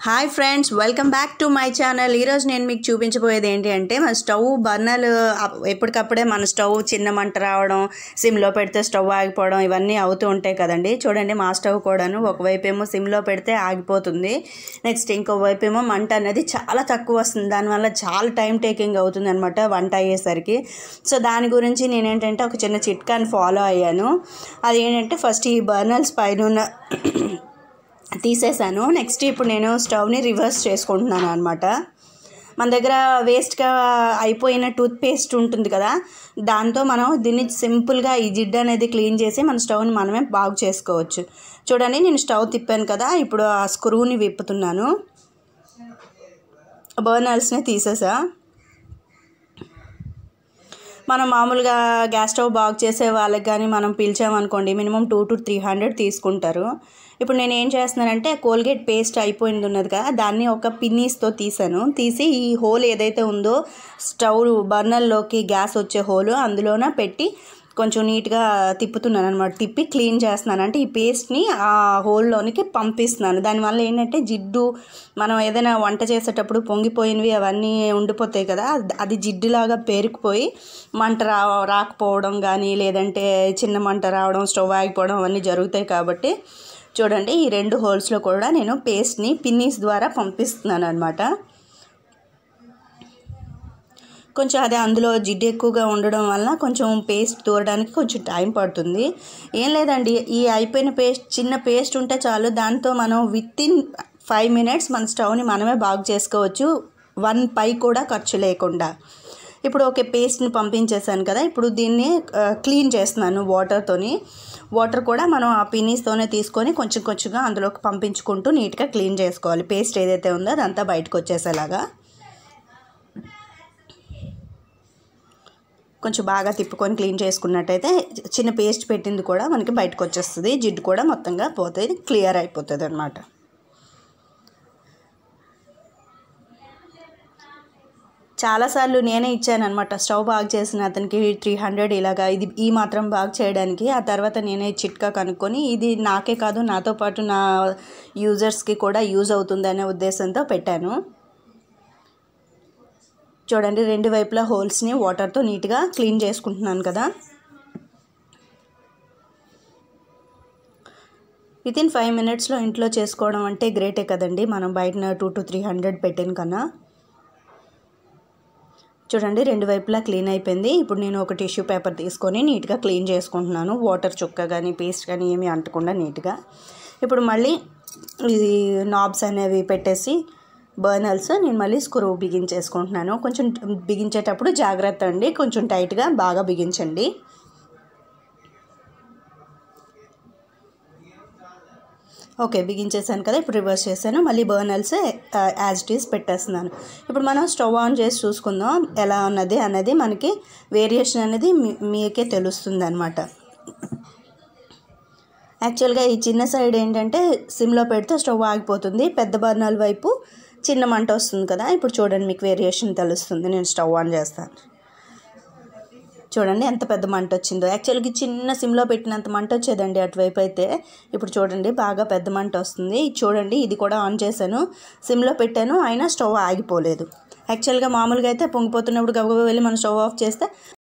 hi friends welcome back to my channel ఈరోజు నేను మీకు చూపించబోయేది ఏంటి అంటే మన స్టవ్ బర్నర్లు అప్- ఎప్పటికప్పుడే మన స్టవ్ చిన్న మంట రావడం సిమ్లో పెడితే స్టవ్ ఆగిపోవడం ఇవన్నీ అవుతూ ఉంటాయి కదండి చూడండి మా స్టవ్ కూడాను ఒకవైపు ఏమో సిమ్లో పెడితే ఆగిపోతుంది నెక్స్ట్ ఇంకో వైపు ఏమో మంట అనేది చాలా తక్కువ వస్తుంది దానివల్ల చాలా టైం టేకింగ్ అవుతుంది అనమాట వంట అయ్యేసరికి సో దాని గురించి నేనేంటంటే ఒక చిన్న చిట్కాని ఫాలో అయ్యాను అది ఏంటంటే ఫస్ట్ ఈ బర్నర్స్ పైన ఉన్న తీసేసాను నెక్స్ట్ ఇప్పుడు నేను స్టవ్ని రివర్స్ చేసుకుంటున్నాను అనమాట మన దగ్గర వేస్ట్గా అయిపోయిన టూత్ పేస్ట్ ఉంటుంది కదా దాంతో మనం దీన్ని సింపుల్గా ఈ జిడ్డు అనేది క్లీన్ చేసి మన స్టవ్ని మనమే బాగు చేసుకోవచ్చు చూడండి నేను స్టవ్ తిప్పాను కదా ఇప్పుడు ఆ స్క్రూని విప్పుతున్నాను బర్నర్స్ని తీసేసా మనం మామూలుగా గ్యాస్ స్టవ్ బాగు చేసే వాళ్ళకి కానీ మనం పిలిచామనుకోండి minimum two to three hundred తీసుకుంటారు ఇప్పుడు నేను ఏం చేస్తున్నానంటే కోల్గేట్ పేస్ట్ అయిపోయింది ఉన్నది కదా దాన్ని ఒక పిన్నీస్తో తీసాను తీసి ఈ హోల్ ఏదైతే ఉందో స్టవ్ బర్నర్లోకి గ్యాస్ వచ్చే హోల్ అందులోన పెట్టి కొంచెం నీట్గా తిప్పుతున్నాను అనమాట తిప్పి క్లీన్ చేస్తున్నాను అంటే ఈ పేస్ట్ని ఆ హోల్లోనికి పంపిస్తున్నాను దానివల్ల ఏంటంటే జిడ్డు మనం ఏదైనా వంట చేసేటప్పుడు పొంగిపోయినవి అవన్నీ ఉండిపోతాయి కదా అది- అది జిడ్డులాగా పేరుకుపోయి మంట రా రాకపోవడం కానీ లేదంటే చిన్న మంట రావడం స్టవ్ ఆగిపోవడం అవన్నీ జరుగుతాయి కాబట్టి చూడండి ఈ రెండు హోల్స్లో కూడా నేను పేస్ట్ని పిన్నీస్ ద్వారా పంపిస్తున్నాను అనమాట కొంచెం అదే అందులో జిడ్డు ఎక్కువగా ఉండడం వల్ల కొంచెం పేస్ట్ తోరడానికి కొంచెం టైం పడుతుంది ఏం లేదండి ఈ అయిపోయిన పేస్ట్ చిన్న పేస్ట్ ఉంటే చాలు దాంతో మనం విత్ ఇన్ ఫైవ్ మినిట్స్ మన స్టవ్ని మనమే బాగు చేసుకోవచ్చు వన్ పై కూడా ఖర్చు లేకుండా ఇప్పుడు ఓకే పేస్ట్ని పంపించేసాను కదా ఇప్పుడు దీన్ని ఆ, క్లీన్ చేస్తున్నాను వాటర్తోని వాటర్ కూడా మనం ఆ పినీస్తోనే తీసుకొని కొంచెం కొంచెంగా అందులోకి పంపించుకుంటూ నీట్గా క్లీన్ చేసుకోవాలి పేస్ట్ ఏదైతే ఉందో అదంతా బయటకు వచ్చేసేలాగా కొంచెం బాగా తిప్పుకొని క్లీన్ చేసుకున్నట్టయితే చిన్న పేస్ట్ పెట్టింది కూడా మనకి బయటకు వచ్చేస్తుంది జిడ్డు కూడా మొత్తంగా పోతుంది క్లియర్ అయిపోతుంది అనమాట చాలాసార్లు నేనే ఇచ్చాను అనమాట స్టవ్ బాగు చేసిన అతనికి త్రీ హండ్రెడ్ ఇలాగా ఇది ఈ మాత్రం బాగు చేయడానికి ఆ తర్వాత నేనే చిట్కా కనుక్కొని ఇది నాకే కాదు నాతో పాటు నా యూజర్స్కి కూడా యూజ్ అవుతుందనే ఉద్దేశంతో పెట్టాను చూడండి రెండు వైపులా హోల్స్ని వాటర్తో నీట్గా క్లీన్ చేసుకుంటున్నాను కదా విత్ ఇన్ ఫైవ్ మినిట్స్లో ఇంట్లో చేసుకోవడం అంటే గ్రేటే కదండి మనం బయట టూ టు త్రీ హండ్రెడ్ పెట్టాను కన్నా చూడండి రెండు వైపులా క్లీన్ అయిపోయింది ఇప్పుడు నేను ఒక టిష్యూ పేపర్ తీసుకొని నీట్గా క్లీన్ చేసుకుంటున్నాను వాటర్ చుక్క కానీ పేస్ట్ కానీ ఏమీ అంటకుండా నీట్గా ఇప్పుడు మళ్ళీ ఇది నాబ్స్ అనేవి పెట్టేసి బర్నల్స్ నేను మళ్ళీ స్క్రూ బిగించేసుకుంటున్నాను కొంచెం బిగించేటప్పుడు జాగ్రత్త అండి కొంచెం టైట్గా బాగా బిగించండి ఓకే బిగించేసాను కదా ఇప్పుడు రివర్స్ చేశాను మళ్ళీ బర్నల్స్ యాజ్ ఇట్ ఈస్ పెట్టేస్తున్నాను ఇప్పుడు మనం స్టవ్ ఆన్ చేసి చూసుకుందాం ఎలా ఉన్నది అనేది మనకి వేరియేషన్ అనేది మీ- మీకే తెలుస్తుంది అనమాట యాక్చువల్గా ఈ చిన్న సైడ్ ఏంటంటే సిమ్లో పెడితే స్టవ్ ఆగిపోతుంది పెద్ద బర్నల్ వైపు చిన్న మంట వస్తుంది కదా ఇప్పుడు చూడండి మీకు వేరియేషన్ తెలుస్తుంది నేను స్టవ్ ఆన్ చేస్తాను చూడండి ఎంత పెద్ద మంట వచ్చిందో యాక్చువల్గా చిన్న సిమ్లో పెట్టినంత మంట వచ్చేదండి అటువైపు అయితే ఇప్పుడు చూడండి బాగా పెద్ద మంట వస్తుంది ఇది చూడండి ఇది కూడా ఆన్ చేశాను సిమ్లో పెట్టాను అయినా స్టవ్ ఆగిపోలేదు యాక్చువల్గా మామూలుగా అయితే పొంగిపోతున్నప్పుడు గబగబా వెళ్ళి మనం స్టవ్ ఆఫ్ చేస్తే